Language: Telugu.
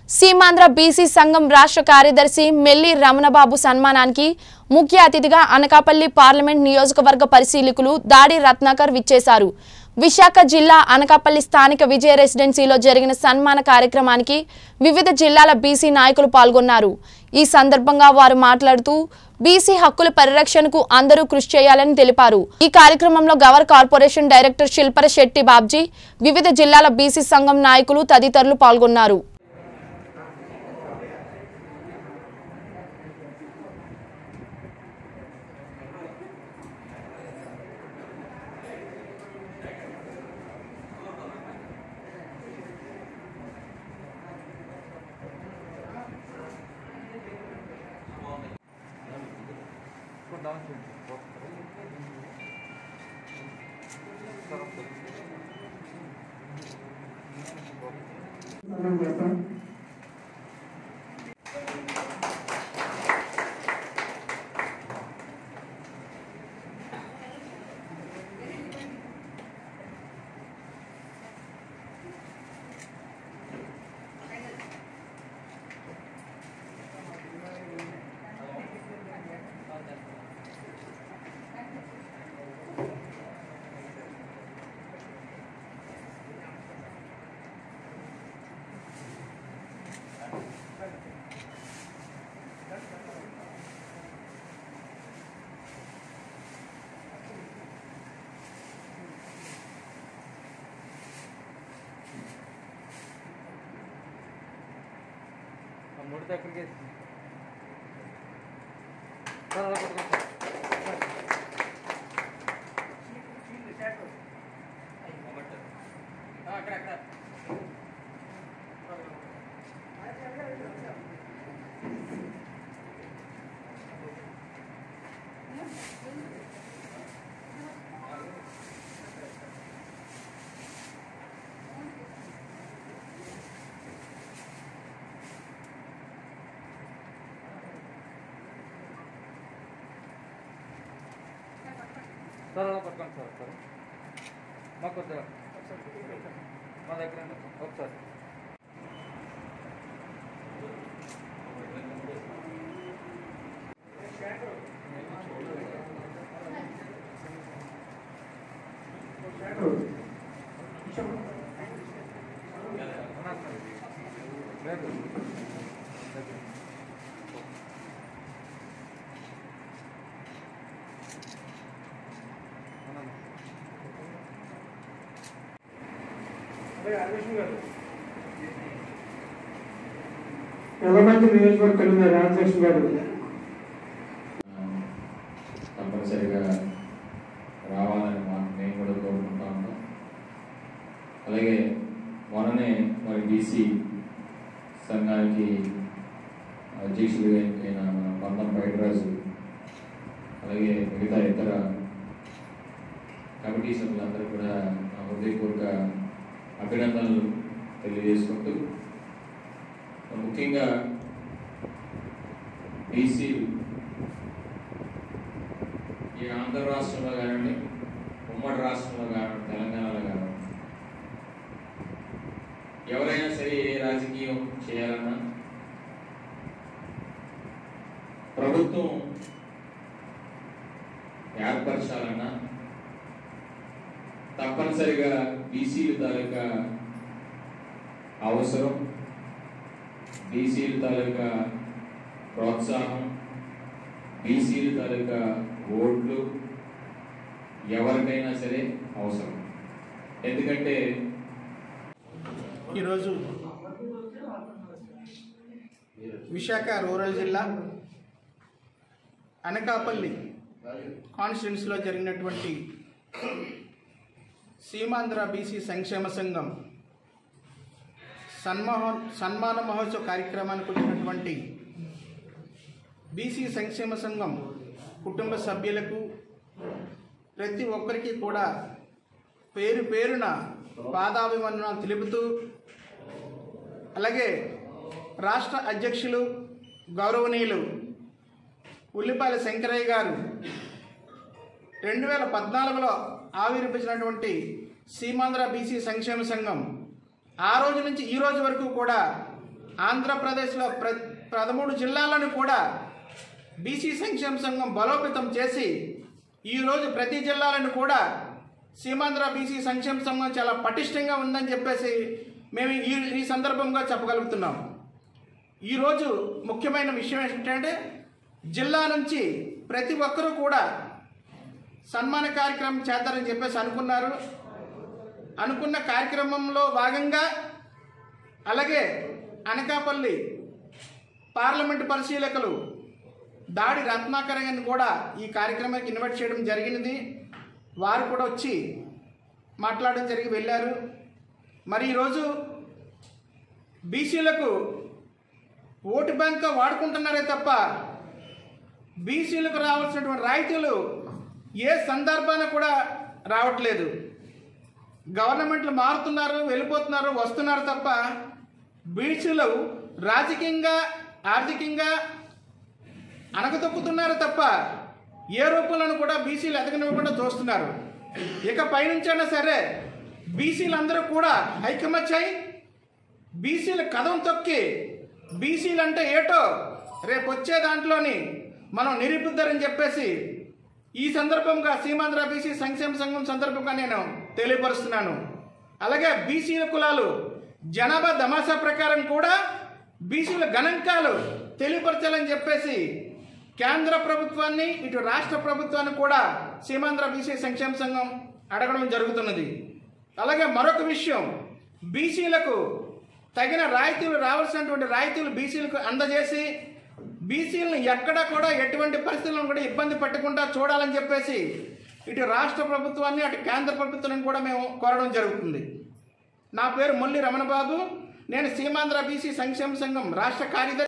సీమాంధ్ర బీసీ సంఘం రాష్ట్ర కార్యదర్శి మెల్లి రమణబాబు సన్మానానికి ముఖ్య అతిథిగా అనకాపల్లి పార్లమెంట్ నియోజకవర్గ పరిశీలకులు దాడి రత్నాకర్ విచ్చేశారు విశాఖ జిల్లా అనకాపల్లి స్థానిక విజయ రెసిడెన్సీలో జరిగిన సన్మాన కార్యక్రమానికి వివిధ జిల్లాల బీసీ నాయకులు పాల్గొన్నారు ఈ సందర్భంగా వారు మాట్లాడుతూ బీసీ హక్కుల పరిరక్షణకు అందరూ కృషి చేయాలని తెలిపారు ఈ కార్యక్రమంలో గవర్ కార్పొరేషన్ డైరెక్టర్ శిల్పర శెట్టి బాబ్జీ వివిధ జిల్లాల బీసీ సంఘం నాయకులు తదితరులు పాల్గొన్నారు ముడితే ఎక్కడికి వేసింది సార్ అలా పట్టుకోండి సార్. ఆ, అక్కడ అక్కడ సార్ అలా పట్టుకోండి సార్ సార్ మాకు కొద్దిగా మా దగ్గర ఉంది. ఒకసారి ఉన్నారు సార్. లేదు లేదు. ఉన్నాను. ఎల్లమంది నియోజకవర్గ కలిగిన రామకృష్ణ గారు తప్పనిసరిగా రావాలని మా మేము కూడా కోరుకుంటా ఉన్నాం అలాగే మొన్ననే మరి బీసీ సంఘానికి అధ్యక్షుడు అయిన మన పందం బయటరాజు అలాగే మిగతా ఇతర కమిటీ సభ్యులందరూ కూడా నా హృదయపూర్వక అభినందనలు తెలియజేసుకుంటూ ముఖ్యంగా బీసీలు ఈ ఆంధ్ర రాష్ట్రంలో కానివ్వండి ఉమ్మడి రాష్ట్రంలో కానివ్వండి తెలంగాణలో కానివ్వండి ఎవరైనా సరే ఏ రాజకీయం చేయాలన్నా ప్రభుత్వం ఏర్పరచాలన్నా తప్పనిసరిగా బీసీల తాలూకా అవసరం బీసీల తాలూకా ప్రోత్సాహం బీసీల తాలూకా ఓట్లు ఎవరికైనా సరే అవసరం ఎందుకంటే ఈరోజు విశాఖ రూరల్ జిల్లా అనకాపల్లి కాన్స్టిట్యున్సీలో జరిగినటువంటి సీమాంధ్ర బీసీ సంక్షేమ సంఘం సన్మోహ సన్మాన మహోత్సవ కార్యక్రమానికి వచ్చినటువంటి బీసీ సంక్షేమ సంఘం కుటుంబ సభ్యులకు ప్రతి ఒక్కరికి కూడా పేరు పేరున పాదాభివందనాలు తెలుపుతూ అలాగే రాష్ట్ర అధ్యక్షులు గౌరవనీయులు ఉల్లిపాయల శంకరయ్య గారు రెండు వేల పద్నాలుగులో ఆవిర్భించినటువంటి సీమాంధ్ర బీసీ సంక్షేమ సంఘం ఆ రోజు నుంచి ఈ రోజు వరకు కూడా ఆంధ్రప్రదేశ్లో ప్ర పదమూడు జిల్లాలను కూడా బీసీ సంక్షేమ సంఘం బలోపేతం చేసి ఈరోజు ప్రతి జిల్లాలను కూడా సీమాంధ్ర బీసీ సంక్షేమ సంఘం చాలా పటిష్టంగా ఉందని చెప్పేసి మేము ఈ ఈ సందర్భంగా చెప్పగలుగుతున్నాం ఈరోజు ముఖ్యమైన విషయం ఏంటంటే జిల్లా నుంచి ప్రతి ఒక్కరూ కూడా సన్మాన కార్యక్రమం చేద్దారని చెప్పేసి అనుకున్నారు అనుకున్న కార్యక్రమంలో భాగంగా అలాగే అనకాపల్లి పార్లమెంటు పరిశీలకులు దాడి రత్నాకర్ గారిని కూడా ఈ కార్యక్రమానికి ఇన్వైట్ చేయడం జరిగినది వారు కూడా వచ్చి మాట్లాడడం జరిగి వెళ్ళారు మరి ఈరోజు బీసీలకు ఓటు బ్యాంక్గా వాడుకుంటున్నారే తప్ప బీసీలకు రావాల్సినటువంటి రాయితీలు ఏ సందర్భాన కూడా రావట్లేదు గవర్నమెంట్లు మారుతున్నారు వెళ్ళిపోతున్నారు వస్తున్నారు తప్ప బీసీలు రాజకీయంగా ఆర్థికంగా అనగతొక్కుతున్నారు తప్ప ఏ రూపంలోనూ కూడా బీసీలు ఎదగనివ్వకుండా చూస్తున్నారు ఇక పైనుంచైనా సరే బీసీలందరూ కూడా ఐకమత్యై బీసీల కథం తొక్కి బీసీలు అంటే ఏటో రేపు వచ్చే దాంట్లోని మనం నిరూపిద్దారని చెప్పేసి ఈ సందర్భంగా సీమాంధ్ర బీసీ సంక్షేమ సంఘం సందర్భంగా నేను తెలియపరుస్తున్నాను అలాగే బీసీల కులాలు జనాభా దమాసా ప్రకారం కూడా బీసీల గణాంకాలు తెలియపరచాలని చెప్పేసి కేంద్ర ప్రభుత్వాన్ని ఇటు రాష్ట్ర ప్రభుత్వాన్ని కూడా సీమాంధ్ర బీసీ సంక్షేమ సంఘం అడగడం జరుగుతున్నది అలాగే మరొక విషయం బీసీలకు తగిన రాయితీలు రావాల్సినటువంటి రాయితీలు బీసీలకు అందజేసి బీసీలను ఎక్కడ కూడా ఎటువంటి పరిస్థితులను కూడా ఇబ్బంది పెట్టకుండా చూడాలని చెప్పేసి ఇటు రాష్ట్ర ప్రభుత్వాన్ని అటు కేంద్ర ప్రభుత్వాన్ని కూడా మేము కోరడం జరుగుతుంది నా పేరు మొల్లి రమణబాబు నేను సీమాంధ్ర బీసీ సంక్షేమ సంఘం రాష్ట్ర కార్యదర్శి